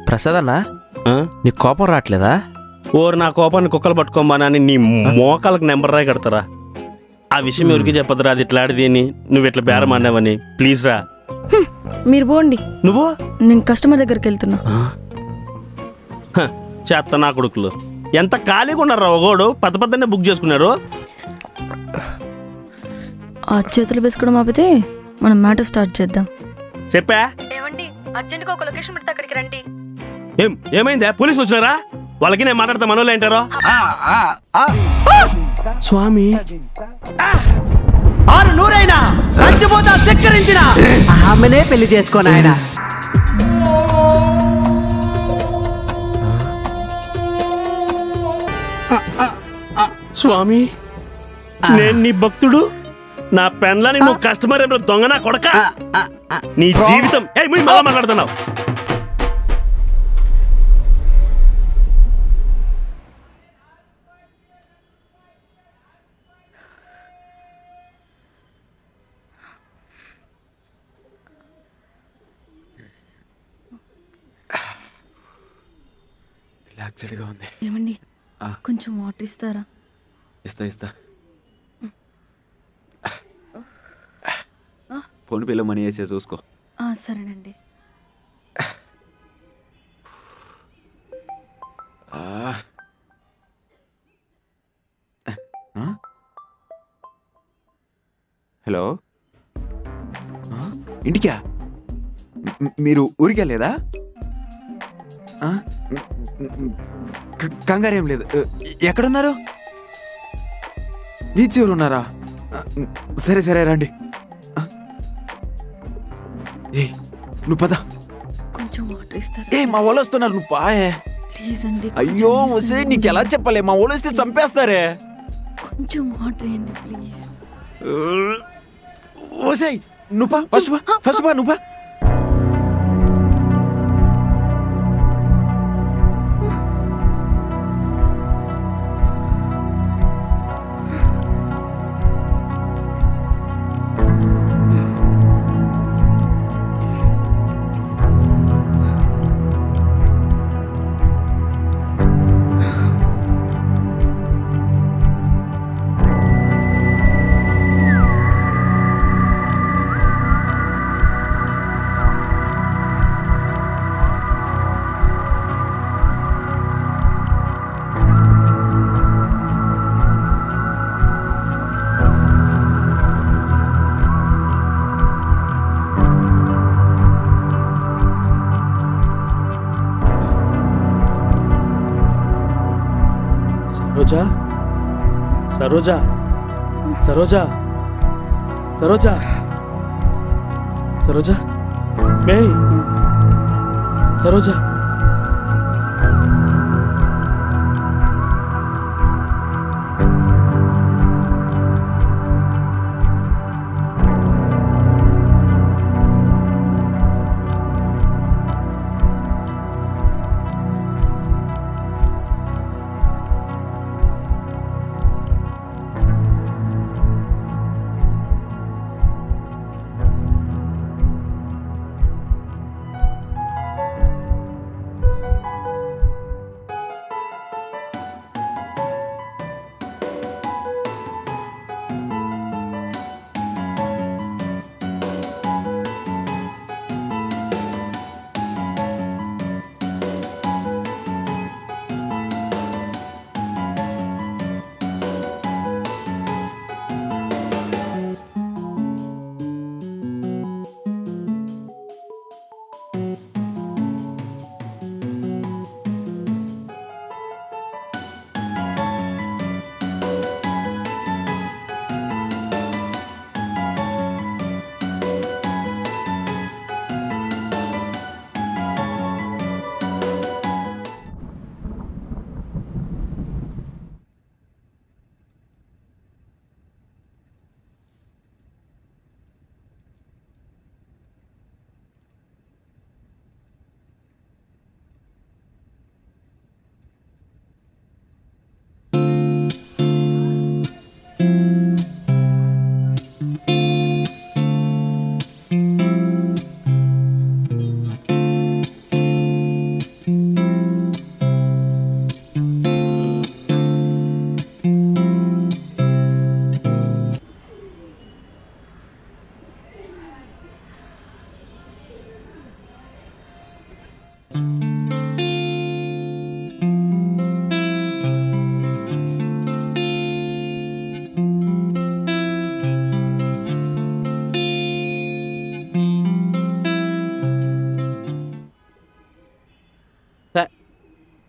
ప్రసాద్ అన్న ఆ? నీకు కోపం రావట్లేదా ఓరు నా కోపాన్ని కుక్కలు పట్టుకోమానని నీ మోకాలకు నెంబర్ రాయి కడతారా ఆ విషయం ఎవరికి చెప్పదురా అది ఇట్లాడిది అని నువ్వు ఇట్లా బేరం అన్నావని ప్లీజ్ రా మీరు పోండి నువ్వు నేను కస్టమర్ దగ్గరికి వెళ్తున్నా హ, చెత్త నా కొడుకులు ఎంత ఖాళీగా ఉన్నారా ఒకోడు పద పద్దనే బుక్ చేసుకున్నారు ఆ చేతులు వేసుకోవడం ఆపితే మనం మ్యాటర్ స్టార్ట్ చేద్దాం చెప్పా ఏమండి అర్జెంట్గా ఒక లొకేషన్ పెడితే అక్కడికి రండి ఏం ఏమైందా పోలీసులు వచ్చినారా వాళ్ళకి నేను మాట్లాడతా మనోళ్ళు ఏంటారో స్వామి ఆరు నూరైనా పంచభూత ధిక్కరించిన ఆమెనే పెళ్లి చేసుకోను ఆయన స్వామి నేను నీ భక్తుడు నా పెన్లని నువ్వు కస్టమర్ ఏమో దొంగ నా కొడక నీ జీవితం ఏ మళ్ళా మాట్లాడుతున్నావు రిలాక్స్డ్గా ఉంది ఏమండి ఆ. కొంచెం వాటర్ ఇస్తారా ఇస్తా ఇస్తా ఫోన్ పేలో మనీ వేసే చూసుకో ఆ, సరేనండి ఆ. ఆ? హలో ఆ? ఇంటికా మ్- మీరు ఊరికి వెళ్ళలేదా ఆ? క- కంగారేం లేదు ఎ- ఎక్కడున్నారు బీచ్ ఊరు ఉన్నారా ఆ, సరే సరే రండి ఆ? ఏ నువ్వు పద కొంచెం వాటర్ ఇస్తారా ఏ మా వాళ్ళు వస్తున్నారు నువ్వు పాయే ప్లీజ్ అండి అయ్యో కొంచెం వసే listen నీకు ఎలా చెప్పలే మా వాళ్ళు వస్తే చంపేస్తారే కొంచెం వాటర్ ఇవ్వండి ప్లీజ్ ఓసే నువ్వు పా ఫస్ట్ పా ఫస్ట్ పా నువ్వు పా సరోజా సరోజా సరోజా సరోజా సరోజా మే సరోజా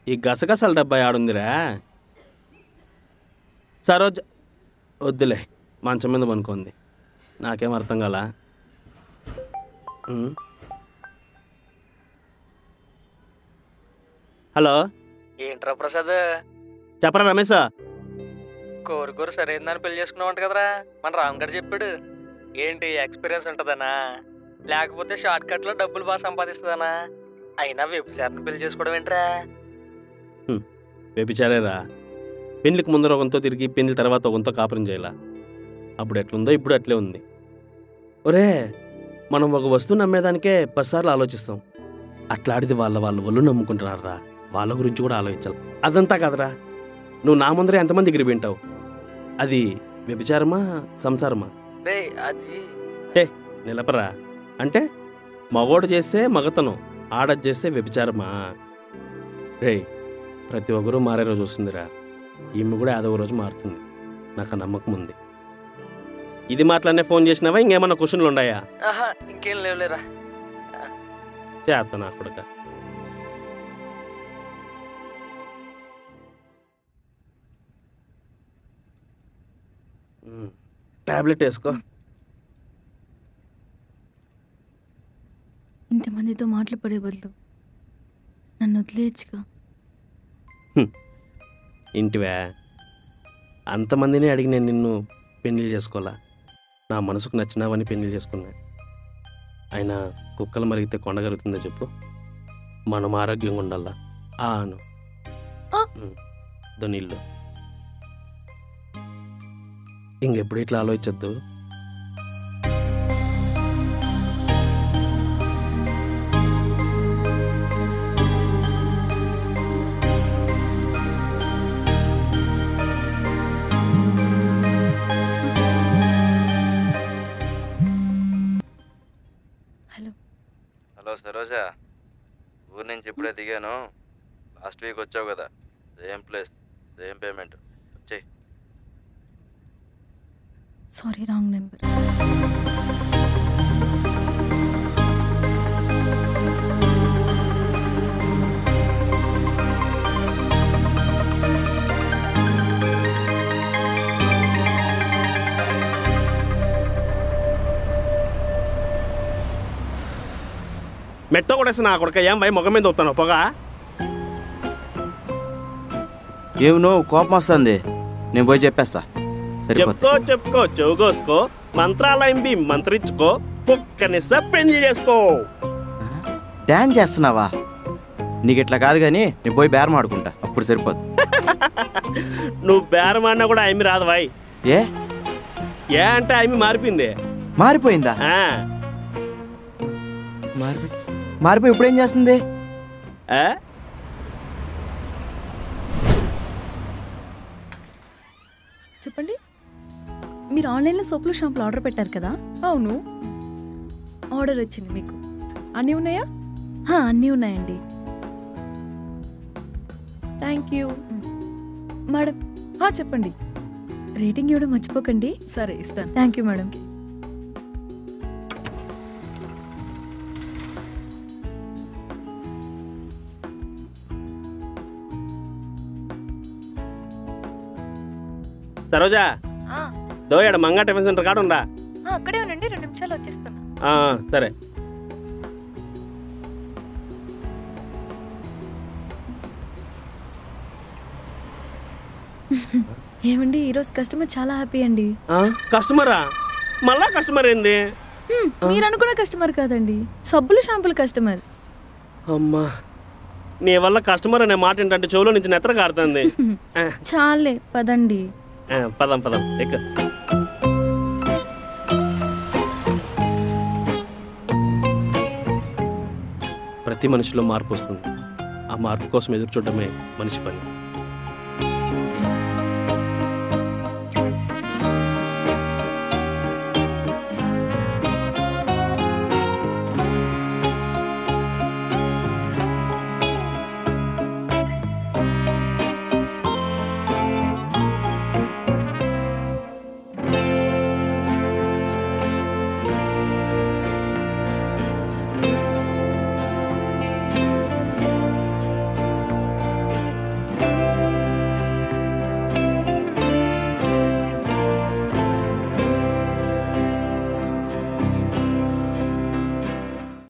ఈ గసగసాల డబ్బా ఆడుందిరా సరోజ్ వద్దులే మంచం మీద పనుకుంది నాకేం అర్థం కాల ఉమ్. హలో ఏంట్రా ప్రసాద్ చెప్పరా రమేష్ కోరుకోరు సరైన పెళ్లి చేసుకున్నావు కదరా మన రామ్ గారు చెప్పాడు ఏంటి ఎక్స్పీరియన్స్ ఉంటుందనా లేకపోతే షార్ట్ కట్ లో డబ్బులు బాగా సంపాదిస్తుందనా అయినా వ్యభిచారణ పెళ్లి చేసుకోవడం ఏంట్రా వ్యభిచారేరా పెళ్లికి ముందర ఒకరితో తిరిగి పెళ్లి తర్వాత ఒకరితో కాపురం చేయాల అప్పుడు ఎట్లుందో ఇప్పుడు అట్లే ఉంది ఒరే మనం ఒక వస్తువు నమ్మేదానికే పదిసార్లు ఆలోచిస్తాం అట్లాడిది వాళ్ళ వాళ్ళ ఒళ్ళు నమ్ముకుంటున్నారా వాళ్ళ గురించి కూడా ఆలోచించాలి అదంతా కాదురా నువ్వు నా ముందరే ఎంతమంది దగ్గర వింటావు అది వ్యభిచారమా సంసారమా రే అది నిలపరా అంటే మగోడు చేస్తే మగతనం ఆడది చేస్తే వ్యభిచారమా రే ప్రతి ఒక్కరూ మారే రోజు వస్తుందిరా ఈమె కూడా ఏదో ఒక రోజు మారుతుంది నాకు ఆ నమ్మకం ఉంది ఇది మాట్లాడనే ఫోన్ చేసినావా ఇంకేమన్నా క్వశ్చన్లు ఉన్నాయా ఆహా ఇంకేం లేవులేరా చేస్తా నా కొడుక టాబ్లెట్ వేసుకో ఇంతమందితో మాటలు పడే బదులు నన్ను వదిలేయచ్చుగా ఇంటివా అంతమందిని అడిగి నేను నిన్ను పెళ్లి చేసుకోవాలా నా మనసుకు నచ్చినావని పెళ్లి చేసుకున్నా అయినా కుక్కలు మరిగితే కొండగలుగుతుందో చెప్పు మనం ఆరోగ్యంగా ఉండాలా ఆను ఆ. దొనిల్లు ఇంకెప్పుడు ఇట్లా ఆలోచించద్దు హలో హలో సరోజా ఊరి నుంచి ఇప్పుడే దిగాను లాస్ట్ వీక్ వచ్చావు కదా సేమ్ ప్లేస్ సేమ్ పేమెంట్ వచ్చేయి సారీ రాంగ్ నెంబర్ మెట్ట కొడేసి నా కొడుక ఏం భయ ముఖం మీద వస్తాను పొగ ఏమి నువ్వు కోపం వస్తుంది నేను పోయి చెప్పేస్తా సరిపోతుంది చెప్పుకో చెప్పుకో చెవుకోసుకో మంత్రాలయం బి మంత్రించుకో కుక్కనిస పెళ్లి చేసుకో డ్యాన్స్ చేస్తున్నావా నీకు ఇట్లా కాదు కానీ నేను పోయి బేరం ఆడుకుంటా అప్పుడు సరిపోదు నువ్వు బేరమాడినా కూడా ఆమె రాదు వాయ్ ఏ ఏ అంటే ఆమె మారిపోయింది మారిపోయిందా ఆ, మారిపోయి మారిపోయి ఇప్పుడు ఏం చేస్తుంది ఆ? చెప్పండి మీరు ఆన్లైన్లో సోపులు షాంపులు ఆర్డర్ పెట్టారు కదా అవును ఆర్డర్ వచ్చింది మీకు అన్నీ ఉన్నాయా హా, అన్నీ ఉన్నాయండి థ్యాంక్ యూ మేడం ఆ, చెప్పండి రేటింగ్ ఇవ్వడం మర్చిపోకండి సరే ఇస్తాను థ్యాంక్ యూ మేడం సరోజా దోయాడ మంగా టిఫిన్ సెంటర్ కాడ ఉందా అక్కడే ఉండండి రెండు నిమిషాలు వచ్చేస్తాను ఆ, సరే ఏమండి ఈరోజు కస్టమర్ చాలా హ్యాపీ అండి ఆ, కస్టమరా మళ్ళా కస్టమర్ ఏంది హ్మ్, మీరు అనుకున్న కస్టమర్ కాదండి సబ్బులు షాంపులు కస్టమర్ అమ్మా నీ వల్ల కస్టమర్ అనే మాట ఏంటంటే చెవులో నుంచి నెత్ర కారుతుంది ఆ, చాలే పదండి ఆ, పదం పదం ఎక్క ప్రతి మనిషిలో మార్పు వస్తుంది ఆ మార్పు కోసం ఎదురు చూడడమే మనిషి పని